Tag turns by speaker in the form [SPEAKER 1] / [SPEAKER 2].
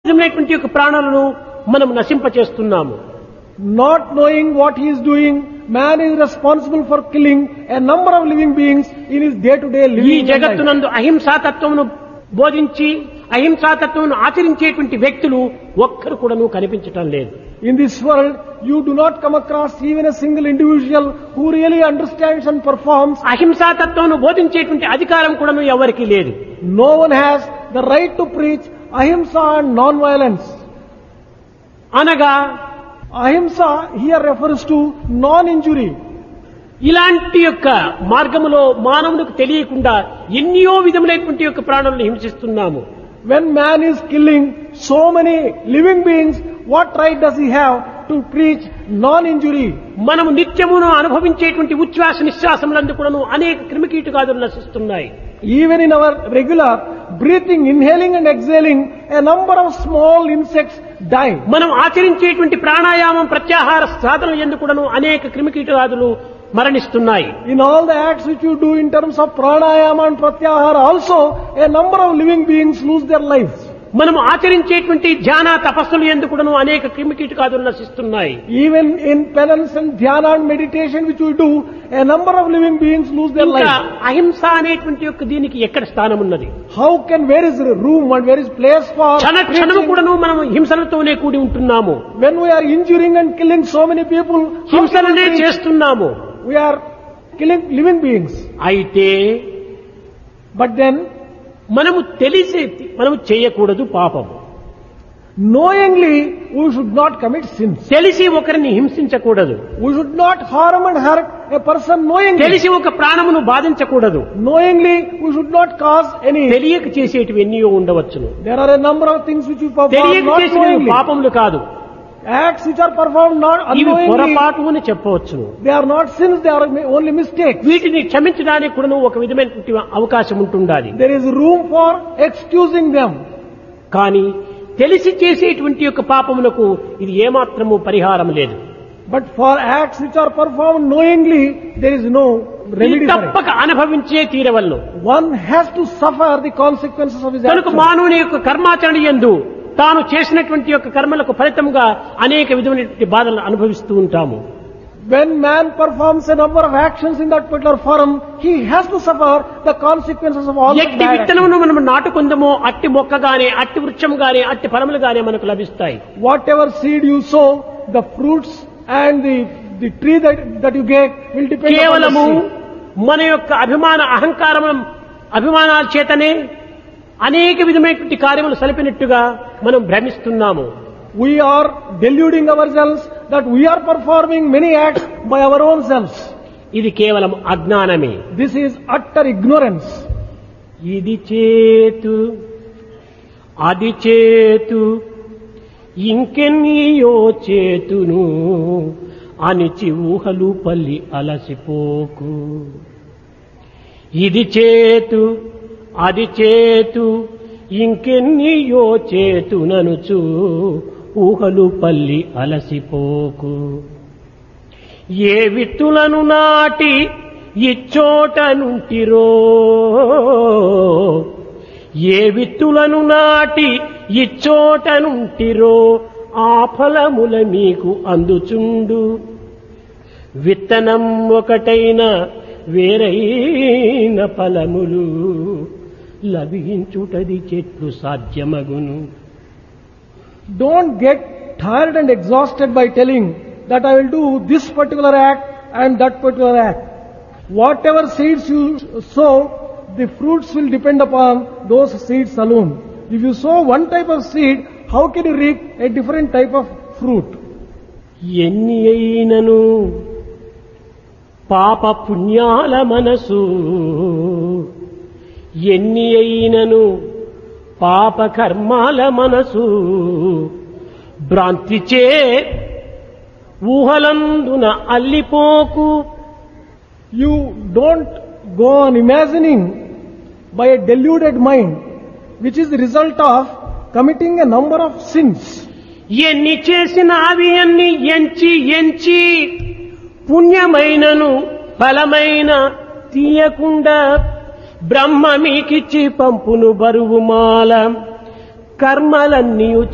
[SPEAKER 1] విధమైనటువంటి యొక్క ప్రాణాలను మనం నశింపచేస్తున్నాము
[SPEAKER 2] Not knowing what he is doing, man is responsible for killing a number of living beings in his day-to-day
[SPEAKER 1] ఈ
[SPEAKER 2] living life.
[SPEAKER 1] జగత్తునందు అహింసాతత్వమును బోధించి అహింసాతత్వమును ఆచరించేటువంటి వ్యక్తులు ఒక్కరు కూడాను కనిపించటం లేదు
[SPEAKER 2] In this world, you do not come across even a single individual who really understands and performs.
[SPEAKER 1] అహింసాతత్వమును బోధించేటువంటి అధికారం కూడాను ఎవరికీ లేదు
[SPEAKER 2] No one has the right to preach ahimsa and non-violence.
[SPEAKER 1] అనగా
[SPEAKER 2] Ahimsa here refers to non-injury.
[SPEAKER 1] ఇలాంటి యొక్క మార్గములో మానవునికి తెలియకుండా ఎన్నో విధములైనటువంటి యొక్క ప్రాణులను హింసిస్తున్నాము
[SPEAKER 2] When man is killing so many living beings, what right does he have to preach non-injury?
[SPEAKER 1] మనము నిత్యమును అనుభవించేటువంటి ఉచ్ఛ్వాస నిశ్వాసములందు కూడాను అనేక క్రిమికీటకాదులు నశిస్తున్నాయి
[SPEAKER 2] Even in our regular breathing, inhaling and exhaling, a number of small insects die.
[SPEAKER 1] మనం ఆచరించేటువంటి ప్రాణాయామం ప్రత్యాహార సాధనలు ఎందుకు కూడాను అనేక క్రిమికీటకాదులు మరణిస్తున్నాయి
[SPEAKER 2] In all the acts which you do in terms of pranayama and pratyahara also, a number of living beings lose their lives.
[SPEAKER 1] మనం ఆచరించేటువంటి ధ్యాన తపస్సులు ఎందుకు కూడాను అనేక క్రిమికీటకాదులు నశిస్తున్నాయి
[SPEAKER 2] Even in penance and dhyana and meditation which we do, a number of living beings lose their
[SPEAKER 1] ఇంకా
[SPEAKER 2] lives.
[SPEAKER 1] అహింస అనేటువంటి యొక్క దీనికి ఎక్కడ స్థానం ఉన్నది
[SPEAKER 2] How can, where is room and where is place for
[SPEAKER 1] క్షణ క్షణము
[SPEAKER 2] preaching?
[SPEAKER 1] కూడాను మనం హింసలతోనే కూడి ఉంటున్నాము
[SPEAKER 2] when we are injuring and killing so many people, how can we
[SPEAKER 1] హింసలనే
[SPEAKER 2] preach?
[SPEAKER 1] చేస్తున్నాము
[SPEAKER 2] we are killing living beings.
[SPEAKER 1] అయితే
[SPEAKER 2] But then,
[SPEAKER 1] మనము తెలిసి మనము చేయకూడదు పాపం
[SPEAKER 2] knowingly, we should not commit sins.
[SPEAKER 1] తెలిసి ఒకరిని హింసించకూడదు
[SPEAKER 2] We should not harm and hurt a person knowingly.
[SPEAKER 1] తెలిసి ఒక ప్రాణమును బాధించకూడదు
[SPEAKER 2] Knowingly, we should not cause any.
[SPEAKER 1] తెలియక చేసేటివి ఎన్నో ఉండవచ్చును
[SPEAKER 2] There are a number of things which we perform
[SPEAKER 1] తెలియక
[SPEAKER 2] not
[SPEAKER 1] చేసినవి
[SPEAKER 2] knowingly.
[SPEAKER 1] పాపములు కాదు
[SPEAKER 2] Acts which are performed not
[SPEAKER 1] ఇవి
[SPEAKER 2] unknowingly,
[SPEAKER 1] పొరపాటు అని చెప్పవచ్చును
[SPEAKER 2] they are not sins, they are only mistakes.
[SPEAKER 1] వీటిని క్షమించడానికి కూడా ఒక విధమైనటువంటి అవకాశం ఉంటుండాలి
[SPEAKER 2] There is room for excusing them.
[SPEAKER 1] కానీ తెలిసి చేసేటువంటి యొక్క పాపములకు ఇది ఏమాత్రము పరిహారం లేదు
[SPEAKER 2] But for acts which are performed knowingly, there is no
[SPEAKER 1] ఇది
[SPEAKER 2] remedy for it.
[SPEAKER 1] తప్పక అనుభవించే తీరవలను
[SPEAKER 2] One has to suffer the consequences of his
[SPEAKER 1] కనుక
[SPEAKER 2] actions.
[SPEAKER 1] మానవుని యొక్క కర్మాచరణ ఎందు తాను చేసినటువంటి యొక్క కర్మలకు ఫలితంగా అనేక విధమైనటువంటి బాధలను అనుభవిస్తూ ఉంటాము
[SPEAKER 2] When man performs a number of actions in that particular form, he has to suffer the consequences of all the
[SPEAKER 1] ఎట్టి
[SPEAKER 2] bad actions.
[SPEAKER 1] విత్తనమును మనం నాటుకుందమో అట్టి మొక్కగానే అట్టి వృక్షంగానే అట్టి ఫలములుగానే మనకు లభిస్తాయి
[SPEAKER 2] Whatever seed you sow, the fruits and the, the tree that, that you get will depend upon the
[SPEAKER 1] కేవలము
[SPEAKER 2] seed.
[SPEAKER 1] మన యొక్క అభిమాన అహంకారం అభిమానాల చేతనే అనేక విధమైనటువంటి కార్యములు సలిపినట్టుగా మనం భ్రమిస్తున్నాము
[SPEAKER 2] We are deluding ourselves that we are performing many acts by our own selves.
[SPEAKER 1] ఇది కేవలం అజ్ఞానమే
[SPEAKER 2] This is utter ignorance.
[SPEAKER 1] ఇది చేతు అది చేతు ఇంకెన్నియో చేతును అనిచి ఊహలు పల్లి అలసిపోకు ఇది చేతు అది చేతు ఇంకెన్నియో చేతుననుచు ఊహలు పల్లి అలసిపోకు ఏ విత్తులను నాటి ఇచ్చోట నుంటిరో ఏ విత్తులను నాటి ఇచ్చోట నుంటిరో ఆ ఫలముల మీకు అందుచుండు విత్తనం ఒకటైన వేరైన ఫలములు లభించుటది చెట్లు సాధ్యమగును
[SPEAKER 2] Don't get tired and exhausted by telling that I will do this particular act and that particular act. Whatever seeds you sow, the fruits will depend upon those seeds alone. If you sow one type of seed, how can you reap a different type of fruit?
[SPEAKER 1] ఎన్ని అయినను పాప పుణ్యాల మనసు ఎన్ని అయినను పాప కర్మాల మనసు భ్రాంతిచే ఊహలందున అల్లిపోకు
[SPEAKER 2] You don't go on imagining by a deluded mind, which is the result of committing a number of sins.
[SPEAKER 1] ఎన్ని చేసిన అవి అన్ని ఎంచి ఎంచి పుణ్యమైనను ఫలమైన తీయకుండా బ్రహ్మ మీకిచ్చి పంపును బరువు మాల కర్మలన్నీ